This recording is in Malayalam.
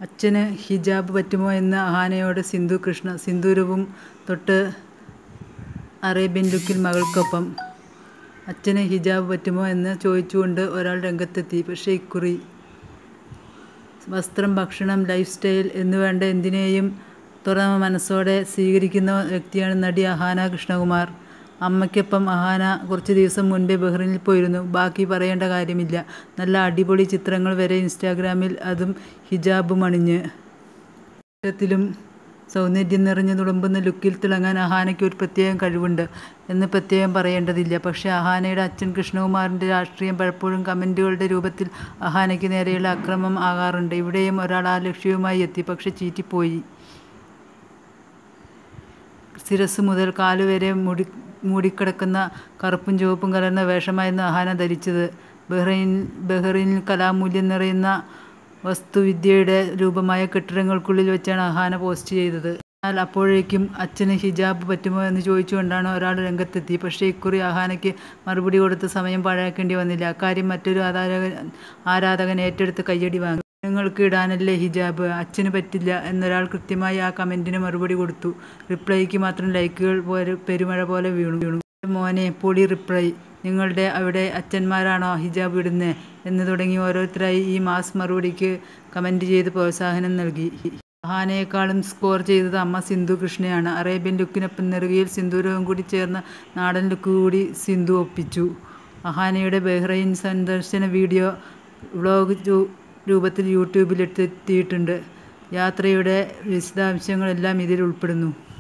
അച്ഛന് ഹിജാബ് പറ്റുമോ എന്ന് അഹാനയോട് സിന്ധു കൃഷ്ണ സിന്ദൂരവും തൊട്ട് അറേബ്യൻ ലുക്കിൽ മകൾക്കൊപ്പം അച്ഛന് ഹിജാബ് പറ്റുമോ എന്ന് ചോദിച്ചുകൊണ്ട് ഒരാൾ രംഗത്തെത്തി പക്ഷേ ഇക്കുറി വസ്ത്രം ഭക്ഷണം ലൈഫ് സ്റ്റൈൽ എന്നുവേണ്ട എന്തിനേയും തുറന്ന മനസ്സോടെ സ്വീകരിക്കുന്ന വ്യക്തിയാണ് നടി അഹാന കൃഷ്ണകുമാർ അമ്മയ്ക്കൊപ്പം അഹാന കുറച്ച് ദിവസം മുൻപേ ബഹ്റിനിൽ പോയിരുന്നു ബാക്കി പറയേണ്ട കാര്യമില്ല നല്ല അടിപൊളി ചിത്രങ്ങൾ വരെ ഇൻസ്റ്റാഗ്രാമിൽ അതും ഹിജാബും അണിഞ്ഞ് ത്തിലും സൗന്ദര്യം നിറഞ്ഞു തുളുമ്പുന്ന ലുക്കിൽ തിളങ്ങാൻ അഹാനയ്ക്ക് ഒരു പ്രത്യേകം കഴിവുണ്ട് എന്ന് പ്രത്യേകം പറയേണ്ടതില്ല പക്ഷേ അഹാനയുടെ അച്ഛൻ കൃഷ്ണകുമാറിൻ്റെ രാഷ്ട്രീയം പലപ്പോഴും കമൻറ്റുകളുടെ രൂപത്തിൽ അഹാനയ്ക്ക് നേരെയുള്ള അക്രമം ആകാറുണ്ട് ഇവിടെയും ഒരാൾ ആ ലക്ഷ്യവുമായി എത്തി പക്ഷെ ചീറ്റിപ്പോയി ശിരസ് മുതൽ കാലുവരെ മുടി മൂടിക്കിടക്കുന്ന കറുപ്പും ചുവപ്പും കലർന്ന വേഷമായിരുന്നു അഹാന ധരിച്ചത് ബഹ്റൈൻ ബഹ്റൈനിൽ കലാമൂല്യം നിറയുന്ന വസ്തുവിദ്യയുടെ രൂപമായ കെട്ടിടങ്ങൾക്കുള്ളിൽ വെച്ചാണ് അഹാന പോസ്റ്റ് ചെയ്തത് എന്നാൽ അപ്പോഴേക്കും അച്ഛന് ഹിജാബ് പറ്റുമോ എന്ന് ചോദിച്ചുകൊണ്ടാണ് ഒരാൾ രംഗത്തെത്തി പക്ഷേ ഇക്കുറി അഹാനയ്ക്ക് മറുപടി കൊടുത്ത് സമയം പാഴാക്കേണ്ടി വന്നില്ല അക്കാര്യം മറ്റൊരു ആരാധകൻ ആരാധകൻ ഏറ്റെടുത്ത് കയ്യടി വാങ്ങി നിങ്ങൾക്ക് ഇടാനല്ലേ ഹിജാബ് അച്ഛന് പറ്റില്ല എന്നൊരാൾ കൃത്യമായി ആ കമൻറ്റിന് മറുപടി കൊടുത്തു റിപ്ലൈക്ക് മാത്രം ലൈക്കുകൾ പോലെ പെരുമഴ പോലെ വീണു വീണു മോനെ പൊളി റിപ്ലൈ നിങ്ങളുടെ അവിടെ അച്ഛന്മാരാണോ ഹിജാബ് ഇടുന്നത് എന്ന് തുടങ്ങി ഓരോരുത്തരായി ഈ മാസ് മറുപടിക്ക് കമൻറ്റ് ചെയ്ത് പ്രോത്സാഹനം നൽകി അഹാനയെക്കാളും സ്കോർ ചെയ്തത് അമ്മ സിന്ധു കൃഷ്ണയാണ് അറേബ്യൻ ലുക്കിനൊപ്പം നെറുകയിൽ സിന്ദൂരവും കൂടി ചേർന്ന നാടൻ ലുക്ക് കൂടി സിന്ധു ഒപ്പിച്ചു അഹാനയുടെ ബഹ്റൈൻ സന്ദർശന വീഡിയോ വ്ളോഗ് രൂപത്തിൽ യൂട്യൂബിൽ എത്തിയിട്ടുണ്ട് യാത്രയുടെ വിശദാംശങ്ങളെല്ലാം ഇതിൽ ഉൾപ്പെടുന്നു